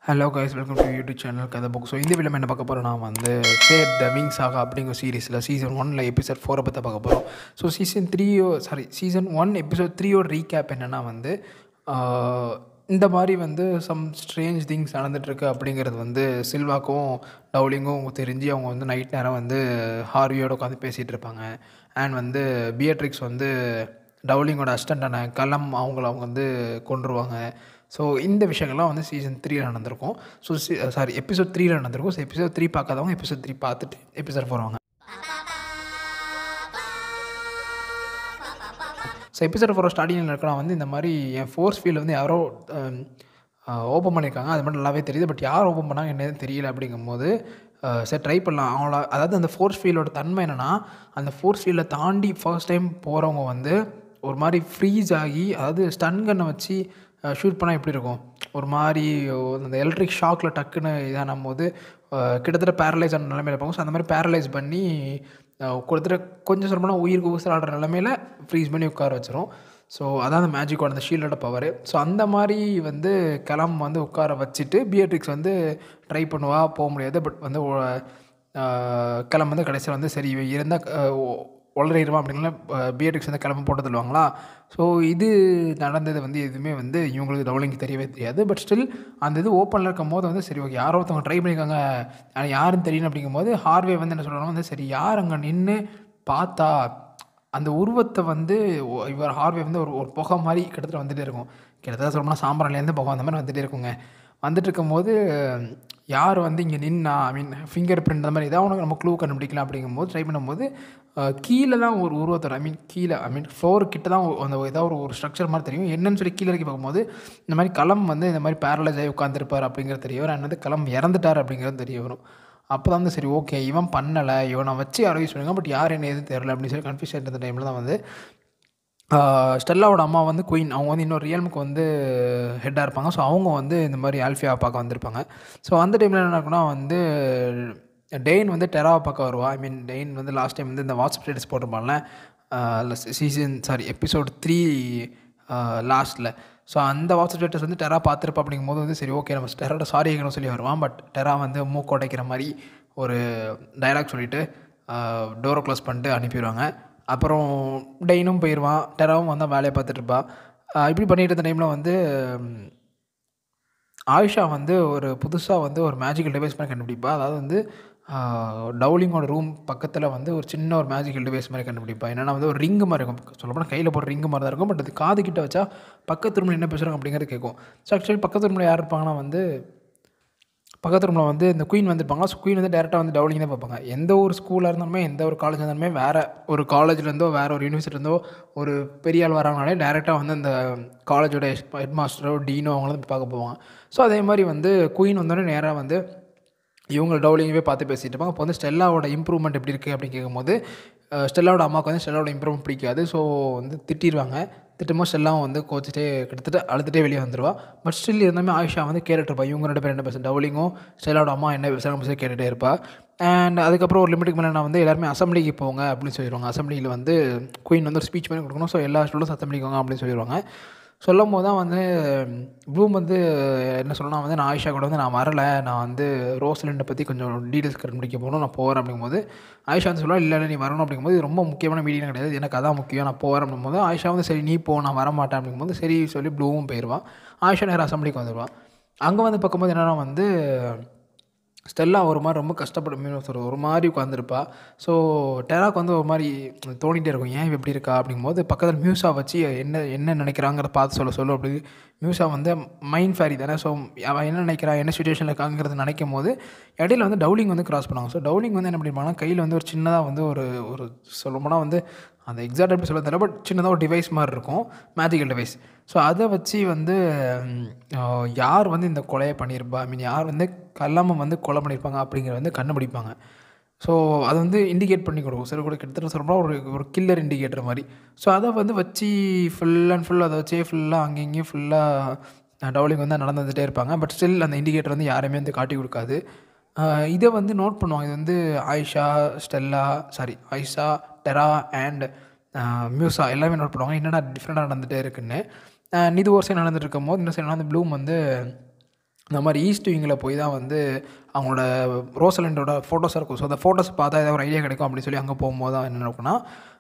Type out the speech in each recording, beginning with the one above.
hello guys welcome to YouTube channel Kathai book so இந்த video என்ன பார்க்க போகிறோம் நான் வந்து ஃபேட் த விங்ஸ் ஆகா அப்படிங்கிற சீரிஸில் சீசன் ஒனில் எபிசோட் ஃபோரை பற்றி பார்க்க போகிறோம் ஸோ சீசன் த்ரீயோ சாரி சீசன் ஒன் எபிசோட் த்ரீயோட ரீகேப் என்னென்னா வந்து ஆஹ், இந்த மாதிரி வந்து சம் ஸ்ட்ரேஞ்ச் திங்ஸ் நடந்துகிட்ருக்கு அப்படிங்கிறது வந்து சில்வாக்கும் டவுலிங்கும் தெரிஞ்சு அவங்க வந்து நைட் நேரம் வந்து ஹார்வியோட உட்காந்து பேசிகிட்டு இருப்பாங்க அண்ட் வந்து பியட்ரிக்ஸ் வந்து டவுலிங்கோட அசிஸ்டண்டான கலம் அவங்கள அவங்க வந்து கொண்டுருவாங்க ஸோ இந்த விஷயங்கள்லாம் வந்து சீசன் த்ரீல நடந்திருக்கும் ஸோ சாரி எபிசோட் த்ரீல நடந்திருக்கும் ஸோ எபிசோட் த்ரீ பார்க்காதவங்க எபிசோட் த்ரீ பார்த்துட்டு எபிசோட் போடுவாங்க ஸோ எபிசோட் ஃபோர் ஸ்டார்டிங்கில் இருக்கலாம் வந்து இந்த மாதிரி என் ஃபோர்ஸ் ஃபீல்டு வந்து யாரோ ஓப்பன் பண்ணியிருக்காங்க அது மட்டும் நல்லாவே தெரியுது பட் யார் ஓப்பன் பண்ணாங்க என்னது தெரியல அப்படிங்கும்போது அஹ், சரி ட்ரை பண்ணலாம் அவங்கள அதாவது அந்த ஃபோர்ஸ் ஃபீல்டோட தன்மை என்னென்னா அந்த ஃபோர்ஸ் ஃபீல்டை தாண்டி ஃபர்ஸ்ட் டைம் போகிறவங்க வந்து ஒரு மாதிரி ஃப்ரீஸ் ஆகி அதாவது ஸ்டன் கன்னை வச்சு ஷூட் பண்ணால் எப்படி இருக்கும் ஒரு மாதிரி அந்த எலக்ட்ரிக் ஷாக்கில் டக்குன்னு இதான போது அஹ், கிட்டத்தட்ட பேரலைஸ் ஆன நிலைமையில இருப்பாங்க ஸோ அந்த மாதிரி பேரலைஸ் பண்ணி அஹ், கிட்டத்தட்ட கொஞ்சம் சொல்லப்போனால் உயிருக்கு ஊசலாடுற நிலமையில ஃப்ரீஸ் பண்ணி உட்கார வச்சிரும் ஸோ அதான் அந்த மேஜிக்கோட அந்த ஷீல்டோட பவர் ஸோ அந்த மாதிரி வந்து கிளம் வந்து உட்கார வச்சுட்டு பியட்ரிக்ஸ் வந்து ட்ரை பண்ணுவா போக முடியாது பட் வந்து கிளம்பு வந்து கடைசியில் வந்து சரி இவ இருந்தால் உளறிடுவான் அப்படின்னா பிஎட்ரிக்ஸ் வந்து கிளம்ப போட்டு தள்ளுவாங்களா ஸோ இது நடந்தது வந்து எதுவுமே வந்து இவங்களுக்கு டவுலிங்க்கு தெரியவே தெரியாது பட் ஸ்டில் அந்த இது ஓப்பனில் இருக்கும் போது வந்து சரி ஓகே யாரோ ஒருத்தவங்க ட்ரை பண்ணியிருக்காங்க ஆனால் யாருன்னு தெரியணும் அப்படிங்கும்போது ஹார்வே வந்து என்ன சொல்கிறாங்க வந்து சரி யார் அங்கே நின்று பார்த்தா அந்த உருவத்தை வந்து ஒ- இவர் ஹார்வே வந்து ஒரு ஒரு புகை மாதிரி கிட்டத்தட்ட வந்துட்டே இருக்கும் கிட்டத்தட்ட சொல்லணும்னா சாம்பிராணிலேருந்து புகை அந்த மாதிரி வந்துட்டே இருக்குங்க வந்துட்டு இருக்கும்போது யார் வந்து இங்கே நின்னா ஐ மீன் ஃபிங்கர் பிரிண்ட் அந்த மாதிரி ஏதாவது உனக்கு நம்ம க்ளூ கண்டுபிடிக்கலாம் அப்படிங்கும்போது ட்ரை பண்ணும்போது அஹ், கீழே தான் ஒரு உருவத்தோட ஐ மீன் கீழே ஐ மீன் ஃப்ளோர் கிட்ட தான் ஒரு- அந்த ஏதாவது ஒரு ஒரு ஸ்ட்ரக்சர் மாதிரி தெரியும் என்னன்னு சொல்லி கீழே இறக்கி பார்க்கும்போது இந்த மாதிரி களம் வந்து இந்த மாதிரி பேரலைஸ் ஆகி உட்காந்துருப்பார் அப்படிங்கிறது தெரிய வரும் and வந்து களம் இறந்துட்டார் அப்படிங்கிறது தெரிய வரும் அப்போ தான் வந்து சரி ஓகே இவன் பண்ணலை இவனை வச்சு யாரோ யூஸ் பண்ணுங்க பட் யார் என்ன எதுவும் தெரில அப்படின்னு சொல்லி கன்ஃபியூஸ் ஆகிட்டு டைமில் தான் வந்து ஆஹ் ஸ்டெல்லாவோட அம்மா வந்து குயின் அவங்க வந்து இன்னொரு ரியல்முக்கு வந்து ஹெட்டாக இருப்பாங்க ஸோ அவங்க வந்து இந்த மாதிரி ஆல்ஃபியாவை பார்க்க வந்திருப்பாங்க ஸோ அந்த டைமில் என்ன நடக்கும்னா வந்து டெயின் வந்து டெராவை பார்க்க வருவா ஐ மீன் டெயின் வந்து லாஸ்ட் டைம் வந்து இந்த வாட்ஸ்அப் ஸ்டேட்டஸ் போட்டிருப்பான்ல சீசன் சாரி எபிசோட் த்ரீ லாஸ்ட்டில் ஸோ அந்த வாட்ஸ்அப் ஸ்டேட்டஸ் வந்து டெரா பார்த்துருப்பா அப்படிங்கும்போது வந்து சரி ஓகே நம்ம டெராட சாரி கேட்கணும் சொல்லி வருவான் பட் டெரா வந்து மூக்கு உடைக்கிற மாதிரி ஒரு டைலாக் சொல்லிவிட்டு டோரை க்ளோஸ் பண்ணிட்டு அனுப்பிடுவாங்க அப்புறம் டெய்னும் போயிடுவான் டெராவும் வந்து வேலையை பார்த்துட்டு இருப்பா ஆஹ் இப்படி பண்ணிட்டு இருந்த டைமில் வந்து ம், ஆயிஷா வந்து ஒரு புதுசாக வந்து ஒரு மேஜிக்கல் டிவைஸ் மாதிரி கண்டுபிடிப்பா அதாவது வந்து ஆஹ், டவுலிங்கோட ரூம் பக்கத்தில் வந்து ஒரு சின்ன ஒரு மேஜிக்கல் டிவைஸ் மாதிரி கண்டுபிடிப்பா என்னென்னா வந்து ஒரு ரிங்கு மாதிரி இருக்கும் சொல்லப்போனால் கையில் போடுற ரிங்கு மாதிரி தான் இருக்கும் பட் அது காது கிட்ட வச்சா பக்கத்து ரூமில் என்ன பேசுகிறாங்க அப்படிங்கிறது கேட்கும் ஸோ ஆக்சுவலி பக்கத்து ரூமில் யார் இருப்பாங்கன்னா வந்து பக்கத்து ரூமில் வந்து இந்த குயின் வந்திருப்பாங்க ஸோ குயின் வந்து டேரெக்டாக வந்து டவுலிங் தான் பார்ப்பாங்க எந்த ஒரு ஸ்கூலாக இருந்தாலுமே எந்த ஒரு காலேஜ் இருந்தாலுமே வேறு ஒரு காலேஜ்லேருந்தோ வேறு ஒரு யூனிவர்சிட்டிலேருந்தோ ஒரு பெரிய ஆள் வராங்கனாலே டேரெக்டாக வந்து அந்த காலேஜோட ஹெட் மாஸ்டரோ டீனோ அவங்கள வந்து பார்க்க போவாங்க ஸோ அதே மாதிரி வந்து குயின் வந்தோடனே நேராக வந்து இவங்க டவுலிங்கவே பார்த்து பேசிட்டு இருப்பாங்க அப்போ வந்து ஸ்டெல்லாவோட இம்ப்ரூவ்மெண்ட் எப்படி இருக்குது அப்படின்னு கேட்கும்போது அஹ், ஸ்டெல்லாவோட அம்மாவுக்கு வந்து ஸ்டெல்லாவோட இம்ப்ரூவ்மெண்ட் பிடிக்காது ஸோ வந்து திட்டிடுவாங்க திட்டும்போது ஸ்டெல்லாவும் வந்து கோச்சிட்டே கிட்டத்தட்ட அழுதுகிட்டே வெளியே வந்துடுவா பட் ஸ்டில் இருந்தாலுமே ஆயிஷா வந்து கேட்டுட்டு இருப்பா இவங்க ரெண்டு பேர் என்ன பேச டவுலிங்கும் ஸ்டெல்லாவோட அம்மா என்ன பேசுகிறாங்க பேச கேட்டுகிட்டே இருப்பா அண்ட் அதுக்கப்புறம் ஒரு லிமிட்டுக்கு மேலே நான் வந்து எல்லாருமே அசம்பிளிக்கு போங்க அப்படின்னு சொல்லிடுவாங்க அசம்பிளியில் வந்து குயின் வந்து ஒரு ஸ்பீச் பண்ணி கொடுக்கணும் ஸோ எல்லா ஸ்டூடெண்ட்ஸ் அசம்பிளிக்கு போங்க அப்படின்னு சொல்லிடுவாங்க சொல்லும் போது தான் வந்து ப்ளூம் வந்து என்ன சொல்லணும்னா வந்து நான் ஆயிஷா கூட வந்து நான் வரலை நான் வந்து ரோஸ்லிண்டை பற்றி கொஞ்சம் டீட்டெயில்ஸ் கண்டுபிடிக்க போகணும் நான் போகிறேன் அப்படிங்கும்போது ஆயிஷா வந்து சொல்லுவா இல்லை இல்லை நீ வரணும் அப்படிங்கும்போது இது ரொம்ப முக்கியமான மீட்டிங் கிடையாது எனக்கு அதான் முக்கியம் நான் போகிறேன் அப்படிங்கும்போது ஆயிஷா வந்து சரி நீ போ நான் வரமாட்டேன் அப்படிங்கும்போது சரி சொல்லி ப்ளூவும் போயிடுவான் ஆயிஷா நேரம் அசம்பிளிக்கு வந்துடுவான் அங்கே வந்து பார்க்கும்போது என்னென்னா வந்து ஸ்டெல்லா ஒரு மாதிரி ரொம்ப கஷ்டப்படும் மீன் ஒரு ஒரு மாதிரி உட்காந்துருப்பா ஸோ டெராக்கு வந்து ஒரு மாதிரி தோணிகிட்டே இருக்கும் ஏன் இவ இப்படி இருக்கா அப்படிங்கும்போது பக்கத்தில் மியூஸா வச்சு என்ன என்ன நினைக்கிறாங்கிறத பார்த்து சொல்ல சொல்லும் அப்படி மியூஸா வந்து மைண்ட் ஃபேரி தானே ஸோ அவன் என்ன நினைக்கிறா என்ன சுச்சுவேஷனில் இருக்காங்கிறது நினைக்கும் போது இடையில வந்து டவுலிங் வந்து கிராஸ் பண்ணுவாங்க ஸோ டவுலிங் வந்து என்ன பண்ணிருப்பாங்கன்னா கையில் வந்து ஒரு சின்னதாக வந்து ஒரு ஒரு சொல்லப்போனால் வந்து அந்த எக்ஸாக்ட் எப்படி சொல்ல தெரியல பட் சின்னதாக ஒரு டிவைஸ் மாதிரி இருக்கும் மேஜிக்கல் டிவைஸ் ஸோ அதை வச்சு வந்து ம், ஆஹ், யார் வந்து இந்த கொலையை பண்ணியிருப்பா ஐ மீன் யார் வந்து கல்லாமல் வந்து கொலை பண்ணியிருப்பாங்க அப்படிங்கிறத வந்து கண்டுபிடிப்பாங்க ஸோ அதை வந்து இண்டிகேட் பண்ணி கொடுக்கும் சரி கூட கிட்டத்தட்ட சொல்லப்போனால் ஒரு ஒரு கில்லர் இண்டிகேட்டர் மாதிரி ஸோ அதை வந்து வச்சு ஃபுல் அண்ட் ஃபுல் அதை வச்சே ஃபுல்லாக அங்கேயும் இங்கேயும் ஃபுல்லாக டவுலிங் வந்து நடந்து வந்துட்டே இருப்பாங்க பட் ஸ்டில் அந்த இண்டிகேட்டர் வந்து யாருமே வந்து காட்டி கொடுக்காது ஆஹ் இதை வந்து நோட் பண்ணுவாங்க இது வந்து Aisha Stella sorry Aisha Terra and Musa எல்லாமே நோட் பண்ணுவாங்க என்னடா டிஃப்ரெண்ட்டாக நடந்துகிட்டே இருக்குன்னு ஆஹ் இது ஒரு சைடு நடந்துட்டு இருக்கும்போது இந்த சைடு வந்து ப்ளூம் வந்து இந்த மாதிரி ஈஸ்ட் விங்கில் போய் தான் வந்து அவங்களோட ரோசலண்டோட ஃபோட்டோஸ் இருக்கும் ஸோ அந்த ஃபோட்டோஸ் பார்த்தா ஏதாவது ஒரு ஐடியா கிடைக்கும் அப்படின்னு சொல்லி அங்கே போகும்போது தான் என்ன நடக்கும்னா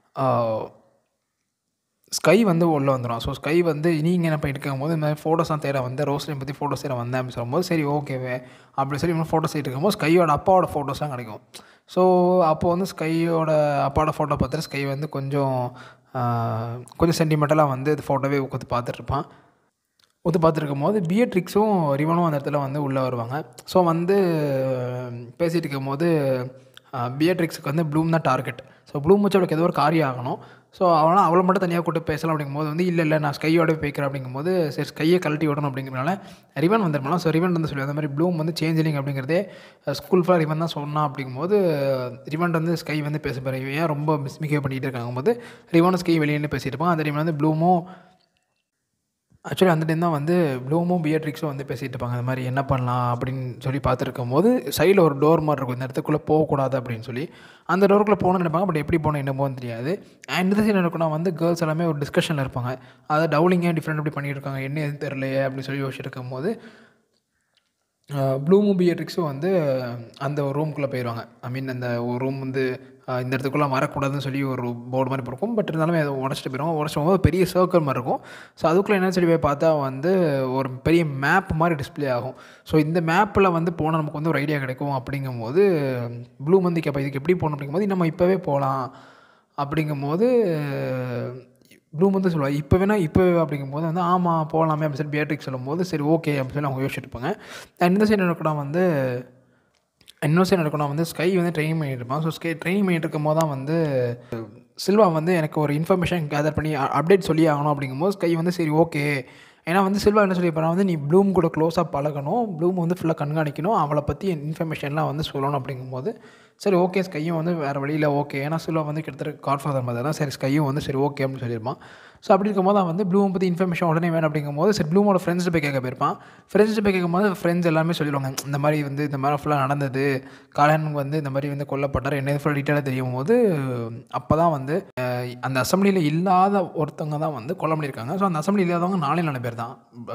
ஸ்கை வந்து உள்ளே வந்துடும் ஸோ ஸ்கை வந்து நீங்கள் என்ன பண்ணிட்டு இருக்கும்போது இந்த மாதிரி ஃபோட்டோஸ்லாம் தேட வந்து ரோஸ்லையும் பற்றி ஃபோட்டோஸ் தேட வந்தேன் அப்படின்னு சொல்லும்போது சரி ஓகேவே அப்படி சொல்லி இவங்க ஃபோட்டோஸ் எடுத்து இருக்கும்போது ஸ்கையோட அப்பாவோட ஃபோட்டோஸ்லாம் கிடைக்கும் ஸோ அப்போ வந்து ஸ்கையோட அப்பாவோட ஃபோட்டோ பார்த்துட்டு ஸ்கை வந்து கொஞ்சம் கொஞ்சம் சென்டிமெண்டலாக வந்து இது ஃபோட்டோவே உட்காந்து பார்த்துட்ருப்பான் ஒத்து பார்த்துருக்கும் போது பியட்ரிக்ஸும் ரிவனும் அந்த இடத்துல வந்து உள்ளே வருவாங்க ஸோ வந்து பேசிகிட்டு இருக்கும்போது பியட்ரிக்ஸுக்கு வந்து ப்ளூம் தான் டார்கெட் ஸோ ப்ளூம் வச்சு அவளுக்கு ஏதோ ஒரு காரியம் ஆகணும் ஸோ அவனால் அவளை மட்டும் தனியாக கூட்டு பேசலாம் அப்படிங்கும்போது வந்து இல்லை இல்லை நான் ஸ்கையோட போய்க்கிறேன் அப்படிங்கும்போது சரி ஸ்கையை கழட்டி விடணும் அப்படிங்கிறனால ரிவன் வந்துருமாலாம் ஸோ ரிவன் வந்து சொல்லி அந்த மாதிரி ப்ளூம் வந்து சேஞ்சிலிங் அப்படிங்கிறதே ஸ்கூல் ஃபுல்லாக ரிவன் தான் சொன்னான் அப்படிங்கும்போது ரிவன் வந்து ஸ்கை வந்து பேச போகிற ஏன் ரொம்ப மிஸ்பிஹேவ் பண்ணிகிட்டு இருக்காங்க போது ரிவனும் ஸ்கை வெளியே பேசிட்டு இருப்பான் அந்த ரிவன் வந்து ப்ளூமும் ஆக்சுவலி அந்த டைம் தான் வந்து ப்ளூமும் பியட்ரிக்ஸும் வந்து பேசிகிட்டு இருப்பாங்க அந்த மாதிரி என்ன பண்ணலாம் அப்படின்னு சொல்லி பார்த்துருக்கும் போது சைடில் ஒரு டோர் மாதிரி இருக்கும் இந்த இடத்துக்குள்ளே போகக்கூடாது அப்படின்னு சொல்லி அந்த டோருக்குள்ளே போகணும்னு நினைப்பாங்க பட் எப்படி போகணும் என்னமோன்னு தெரியாது அண்ட் இந்த சைடு இருக்குன்னா வந்து கேர்ள்ஸ் எல்லாமே ஒரு டிஸ்கஷனில் இருப்பாங்க அதை டவுலிங்கே டிஃப்ரெண்ட் எப்படி பண்ணிட்டு இருக்காங்க என்ன எதுவும் தெரியலையே அப்படின்னு சொல்லி யோசிச்சிருக்கும் போது ப்ளூமும் பியட்ரிக்ஸும் வந்து அந்த ஒரு ரூம்குள்ளே போயிடுவாங்க ஐ மீன் அந்த ஒரு ரூம் வந்து இந்த இடத்துக்குள்ளே வரக்கூடாதுன்னு சொல்லி ஒரு போர்டு மாதிரி இருக்கும் பட் இருந்தாலுமே அதை உடச்சிட்டு போயிடும் உடச்சிட்டு போகும்போது பெரிய சர்க்கிள் மாதிரி இருக்கும் ஸோ அதுக்குள்ளே என்னன்னு சொல்லி போய் பார்த்தா வந்து ஒரு பெரிய மேப் மாதிரி டிஸ்பிளே ஆகும் ஸோ இந்த மேப்பில் வந்து போனால் நமக்கு வந்து ஒரு ஐடியா கிடைக்கும் அப்படிங்கும்போது ப்ளூ வந்து கேட்பா இதுக்கு எப்படி போகணும் அப்படிங்கும்போது நம்ம இப்போவே போகலாம் அப்படிங்கும்போது ப்ளூம் வந்து சொல்லுவாள் இப்போ வேணால் இப்போ அப்படிங்கும்போது வந்து ஆமாம் போகலாமே அப்படின்னு சொல்லி பேட்ரிக் சொல்லும்போது சரி ஓகே அப்படின்னு சொல்லி அவங்க யோசிச்சுட்டு இருப்பாங்க இந்த சைடு நடக்கணும் வந்து இன்னொரு சைடு நடக்கணும் வந்து ஸ்கை வந்து ட்ரைனிங் பண்ணிட்டு இருப்பான் ஸோ ஸ்கை ட்ரைனிங் பண்ணிட்டு இருக்கும் போது தான் வந்து சில்வா வந்து எனக்கு ஒரு இன்ஃபர்மேஷன் கேதர் பண்ணி அப்டேட் சொல்லி ஆகணும் அப்படிங்கும்போது ஸ்கை வந்து சரி ஓகே ஏன்னா வந்து சில்வா என்ன சொல்லி வந்து நீ ப்ளூம் கூட க்ளோஸாக பழகணும் ப்ளூம் வந்து ஃபுல்லாக கண்காணிக்கணும் அவளை பற்றி இன்ஃபர்மேஷன்லாம் வந்து சொல்லணும் அப்படிங்கும்போது சரி ஓகே ஸ்கையும் வந்து வேறு வழியில் ஓகே ஏன்னா சில்வா வந்து கிட்டத்தட்ட காட் ஃபாதர் மாதிரி தான் சரி ஸ்கையும் வந்து சரி ஓகே அப்படின்னு சொல்லியிருப்பான் ஸோ அப்படி இருக்கும்போது அவன் வந்து ப்ளூமை பற்றி இன்ஃபர்மேஷன் உடனே வேணும் அப்படிங்கும்போது சரி ப்ளூமோட ஃப்ரெண்ட்ஸ் போய் கேட்க போயிருப்பான் ஃப்ரெண்ட்ஸ் போய் கேட்கும்போது ஃப்ரெண்ட்ஸ் எல்லாமே சொல்லிடுவாங்க இந்த மாதிரி வந்து இந்த மாதிரி ஃபுல்லாக நடந்தது காலன் வந்து இந்த மாதிரி வந்து கொல்லப்பட்டார் என்ன ஃபுல்லாக டீட்டெயிலாக தெரியும் போது அப்போ தான் வந்து அந்த அசம்பிளியில் இல்லாத ஒருத்தவங்க தான் வந்து கொல்ல பண்ணியிருக்காங்க ஸோ அந்த அசம்பிளி இல்லாதவங்க நாலே நாலு பேர் தான்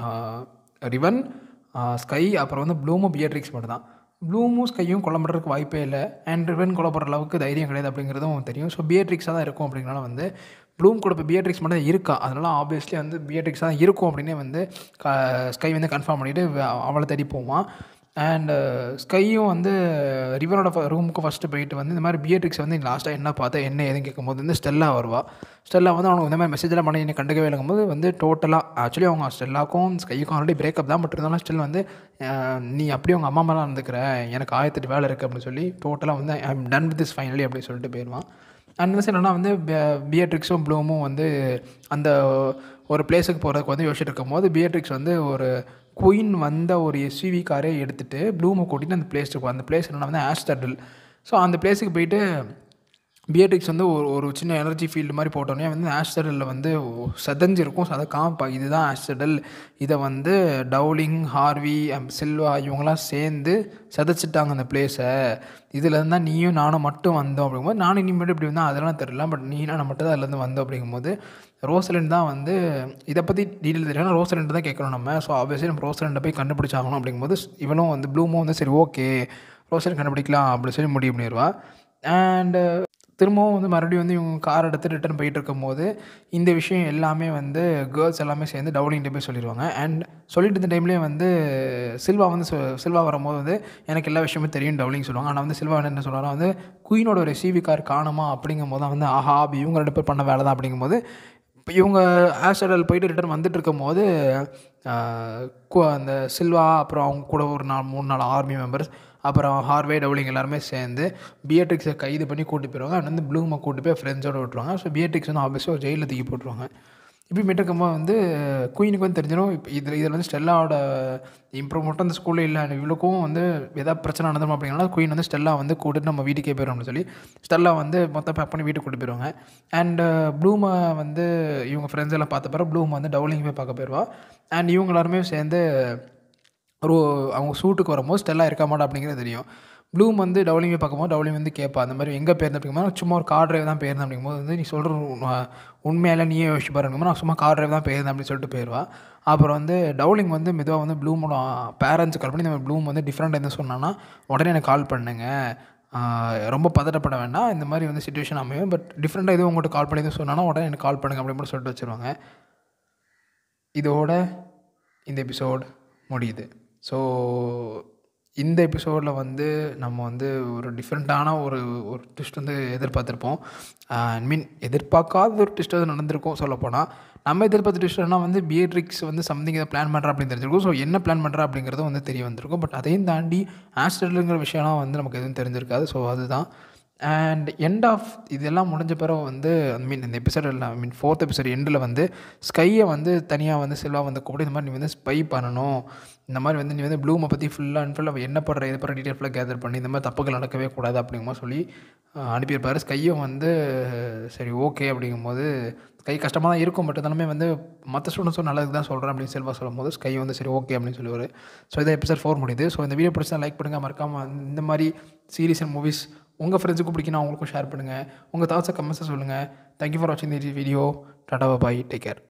ரிவன் ஸ்கை அப்புறம் வந்து ப்ளூமும் பியட்ரிக்ஸ் மட்டும் தான் ப்ளூமும் ஸ்கையும் கொல்லப்படுறதுக்கு வாய்ப்பே இல்லை அண்ட் ரிவன் கொல்லப்படுற அளவுக்கு தைரியம் கிடையாது அப்படிங்கிறதும் தெரியும் ஸோ பியட்ரிக்ஸாக தான் இருக்கும் அப்படிங்கிறனால வந்து ப்ளூம் கூட இப்போ பியட்ரிக்ஸ் மட்டும் தான் இருக்கா அதனால் ஆப்வியஸ்லி வந்து பியட்ரிக்ஸ் தான் இருக்கும் அப்படின்னே வந்து ஸ்கை வந்து கன்ஃபார்ம் பண்ணிவிட்டு அவளை தேடி போவான் அண்டு ஸ்கையும் வந்து ரிவரோட ரூமுக்கு ஃபஸ்ட்டு போயிட்டு வந்து இந்த மாதிரி பியட்ரிக்ஸ் வந்து லாஸ்ட்டாக என்ன பார்த்தா என்ன ஏதுன்னு கேட்கும்போது வந்து ஸ்டெல்லா வருவா ஸ்டெல்லா வந்து அவனுக்கு இந்த மாதிரி மெசேஜெல்லாம் பண்ணி என்ன கண்டுக்கவே இல்லைங்கும்போது வந்து டோட்டலாக ஆக்சுவலி அவங்க ஸ்டெல்லாக்கும் ஸ்கைக்கும் ஆல்ரெடி பிரேக்கப் தான் பட் இருந்தாலும் ஸ்டில் வந்து நீ அப்படியே உங்கள் அம்மா மேலாம் இருந்துக்கிற எனக்கு ஆயிரத்தெட்டு வேலை இருக்குது அப்படின்னு சொல்லி டோட்டலாக வந்து I am done with this finally அப்படின்னு சொல்லிட்டு போயிடுவான் அண்ட் வந்து என்னன்னா வந்து பியட்ரிக்ஸும் ப்ளூமும் வந்து அந்த ஒரு பிளேஸுக்கு போகிறதுக்கு வந்து யோசிச்சுட்டு இருக்கும்போது பியட்ரிக்ஸ் வந்து ஒரு குயின் வந்த ஒரு எஸ்யூவி காரே எடுத்துகிட்டு ப்ளூமை கூட்டிகிட்டு அந்த பிளேஸ் இருக்கும் அந்த பிளேஸ் என்னென்னா வந்து ஆஸ்டர்டில் ஸோ அந்த பிளேஸுக்கு போயிட்டு பியட்ரிக்ஸ் வந்து ஒரு ஒரு சின்ன எனர்ஜி ஃபீல்டு மாதிரி போட்டோன்னே வந்து ஆஸ்டடலில் வந்து சதஞ்சிருக்கும் ஸோ அதை காமிப்பா இதுதான் ஆஸ்டடல் இதை வந்து டவுலிங் ஹார்வி சில்வா இவங்கெல்லாம் சேர்ந்து சதைச்சிட்டாங்க அந்த பிளேஸை இதில் இருந்தால் நீயும் நானும் மட்டும் வந்தோம் அப்படிங்கும்போது நானும் நீ மட்டும் இப்படி வந்தால் அதெல்லாம் தெரியல பட் நீ நான் மட்டும் தான் அதுலேருந்து வந்தோம் அப்படிங்கும்போது ரோசலண்ட் தான் வந்து இதை பற்றி டீட்டெயில் தெரியல ரோசலண்ட் தான் கேட்குறோம் நம்ம ஸோ ஆப்வியஸ்லி நம்ம ரோசலண்டை போய் கண்டுபிடிச்சாகணும் அப்படிங்கும்போது இவனும் வந்து ப்ளூமும் வந்து சரி ஓகே ரோசலண்ட் கண்டுபிடிக்கலாம் அப்படின்னு சொல்லி முடிவு பண்ணிடுவா அண்டு திரும்பவும் வந்து மறுபடியும் வந்து இவங்க கார் எடுத்து ரிட்டர்ன் போயிட்டு இருக்கும்போது இந்த விஷயம் எல்லாமே வந்து கேர்ள்ஸ் எல்லாமே சேர்ந்து டவுலிங்கிட்ட போய் சொல்லிடுவாங்க அண்ட் சொல்லிட்டு இருந்த டைம்லேயே வந்து சில்வா வந்து சில்வா வரும்போது வந்து எனக்கு எல்லா விஷயமும் தெரியும் டவுலிங் சொல்லுவாங்க ஆனால் வந்து சில்வா என்ன சொல்கிறாங்க வந்து குயினோட ஒரு சிவி கார் காணுமா அப்படிங்கும் போது தான் வந்து ஆஹா இவங்க ரெண்டு பேர் பண்ண வேலை தான் அப்படிங்கும்போது இப்போ இவங்க ஆஸ்டடல் போயிட்டு ரிட்டர்ன் வந்துட்டு இருக்கும்போது அந்த சில்வா அப்புறம் அவங்க கூட ஒரு நாலு மூணு நாலு ஆர்மி மெம்பர்ஸ் அப்புறம் ஹார்வே டவுலிங் எல்லாருமே சேர்ந்து பியட்ரிக்ஸை கைது பண்ணி கூட்டி போயிடுவாங்க அண்ட் வந்து ப்ளூமை கூட்டி போய் ஃப்ரெண்ட்ஸோடு விட்டுருவாங்க ஸோ பியட்ரிக்ஸ் வந்து ஆப்வியஸாக ஒரு ஜெயிலில் தூக்கி போட்டுருவாங்க இப்படி இருக்கும்போது வந்து குயினுக்கு வந்து தெரிஞ்சிடும் இப்போ இதில் இதில் வந்து ஸ்டெல்லாவோட இம்ப்ரூவ் மட்டும் அந்த ஸ்கூலில் இல்லை இவளுக்கும் வந்து எதாவது பிரச்சனை நடந்துடும் அப்படின்னா குயின் வந்து ஸ்டெல்லா வந்து கூட்டிட்டு நம்ம வீட்டுக்கே போயிடும் அப்படின்னு சொல்லி ஸ்டெல்லா வந்து மொத்தம் பேக் பண்ணி வீட்டுக்கு கூட்டு போயிடுவாங்க அண்ட் ப்ளூமை வந்து இவங்க ஃப்ரெண்ட்ஸ் எல்லாம் பார்த்த பிறகு ப்ளூம் வந்து டவுலிங் போய் பார்க்க போயிடுவா அண்ட் இவங்க எல்லாருமே சேர்ந்து ஒரு அவங்க சூட்டுக்கு வரும்போது ஸ்டெல்லா இருக்க மாட்டா அப்படிங்கிறது தெரியும் ப்ளூம் வந்து டவுலிங்கை பார்க்கும்போது டவுலிங் வந்து கேட்பா அந்த மாதிரி எங்கே போயிருந்தேன் அப்படிங்கும்போது சும்மா ஒரு கார் டிரைவ் தான் போயிருந்தேன் அப்படிங்கும்போது வந்து நீ சொல்கிற உண்மையில நீயே யோசிச்சு பாருங்கும்போது நான் சும்மா கார் டிரைவ் தான் போயிருந்தேன் அப்படின்னு சொல்லிட்டு போயிடுவா அப்புறம் வந்து டவுலிங் வந்து மெதுவாக வந்து ப்ளூமோட பேரண்ட்ஸ் கால் பண்ணி இந்த மாதிரி ப்ளூம் வந்து டிஃப்ரெண்ட் எதுவும் சொன்னான்னா உடனே எனக்கு கால் பண்ணுங்க ஆஹ் ரொம்ப பதட்டப்பட வேண்டாம் இந்த மாதிரி வந்து சுச்சுவேஷன் அமையும் பட் டிஃப்ரெண்ட்டாக எதுவும் உங்கள்கிட்ட கால் பண்ணி எதுவும் சொன்னான்னா உடனே எனக்கு கால் பண்ணுங்க அப்படின்னு மட்டும் சொல்லிட்டு வச்சுருவாங்க இதோட இந்த எபிசோட் முடியுது ஸோ இந்த எபிசோடில் வந்து நம்ம வந்து ஒரு டிஃப்ரெண்ட்டான ஒரு ஒரு ட்விஸ்ட் வந்து எதிர்பார்த்துருப்போம் ஐ மீன் எதிர்பார்க்காத ஒரு ட்விஸ்ட் வந்து நடந்திருக்கும் சொல்லப்போனால் நம்ம எதிர்பார்த்த ட்விஸ்ட்னா வந்து பியட்ரிக்ஸ் வந்து சம்திங் இதை பிளான் பண்ணுறா அப்படின்னு தெரிஞ்சிருக்கும் ஸோ என்ன பிளான் பண்ணுறா அப்படிங்கிறதும் வந்து தெரிய வந்திருக்கும் பட் அதையும் தாண்டி ஆஸ்ட்ரலுங்கிற விஷயம்லாம் வந்து நமக்கு எதுவும் தெரிஞ்சிருக்காது ஸோ அதுதான் அண்ட் எண்ட் ஆஃப் இதெல்லாம் முடிஞ்ச பிறகு வந்து ஐ மீன் இந்த எபிசோட் இல்லை ஐ மீன் ஃபோர்த் எபிசோட் எண்டில் வந்து ஸ்கையை வந்து தனியாக வந்து செல்வா வந்து கூப்பிட்டு இந்த மாதிரி நீ வந்து ஸ்பை பண்ணணும் இந்த மாதிரி வந்து நீ வந்து ப்ளூமை பற்றி ஃபுல்லாக அண்ட் ஃபுல்லாக என்ன பண்ணுற இது பண்ணுற டீட்டெயில் ஃபுல்லாக கேதர் பண்ணி இந்த மாதிரி தப்புகள் நடக்கவே கூடாது அப்படிங்கும்போது சொல்லி அஹ், அனுப்பியிருப்பாரு ஸ்கையும் வந்து சரி ஓகே அப்படிங்கும்போது ஸ்கை கஷ்டமாக தான் இருக்கும் பட் இருந்தாலுமே வந்து மற்ற ஸ்டூடெண்ட்ஸும் நல்லதுக்கு தான் சொல்கிறேன் அப்படின்னு செல்வா சொல்லும்போது ஸ்கை வந்து சரி ஓகே அப்படின்னு சொல்லுவார் ஸோ இதை எபிசோட் ஃபோர் முடியுது ஸோ இந்த வீடியோ பிடிச்சா லைக் பண்ணுங்கள் மறக்காமல் இந்த மாதிரி சீரிஸ் அண்ட் மூவிஸ் உங்கள் ஃப்ரெண்ட்ஸுக்கும் பிடிக்கணும் அவங்களுக்கும் ஷேர் பண்ணுங்கள் உங்கள் தாட்ஸை கமெண்ட்ஸை சொல்லுங்கள் தேங்க்யூ ஃபார் வாட்சிங் the video tata bye take care